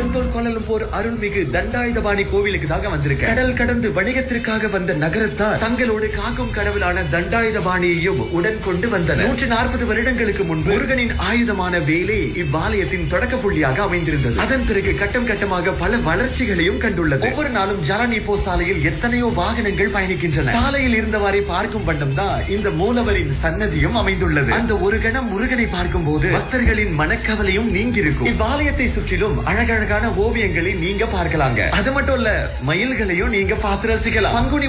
செந்தோல் கோலலம்பூர் அருள்மிகு தண்டாயுதபாணி கோவிலுக்கு தாங்க வந்திருக்கேன் கடல் கடந்து வணிகத்திற்காக வந்த நகரத்தார் தங்களோடு காக்கும் கடவுளான தண்டாயுதபாணியையும் உடன் கொண்டு வந்தனர் நூற்றி நாற்பது வருடங்களுக்கு முன்பு முருகனின் ஆயுதமான வேலே இவ்வாலயத்தின் தொடக்க புள்ளியாக அமைந்திருந்தது அதன் பிறகு கட்டம் கட்டமாக பல வளர்ச்சிகளையும் கண்டுள்ளது ஒவ்வொரு நாளும் ஜாரான் இப்போ சாலையில் எத்தனையோ வாகனங்கள் பயணிக்கின்றன சாலையில் இருந்தவாறே பார்க்கும் வண்ணம் தான் இந்த மூலவரின் சன்னதியும் அமைந்துள்ளது அந்த ஒரு கணம் முருகனை பார்க்கும் போது பக்தர்களின் மனக்கவலையும் நீங்கிருக்கும் இவ்வாலயத்தை சுற்றிலும் அழகழகான ஓவியங்களை நீங்க பார்க்கலாங்க அது மட்டும் இல்ல மயில்களையும் நீங்க பார்த்து ரசிக்கலாம் பங்குனி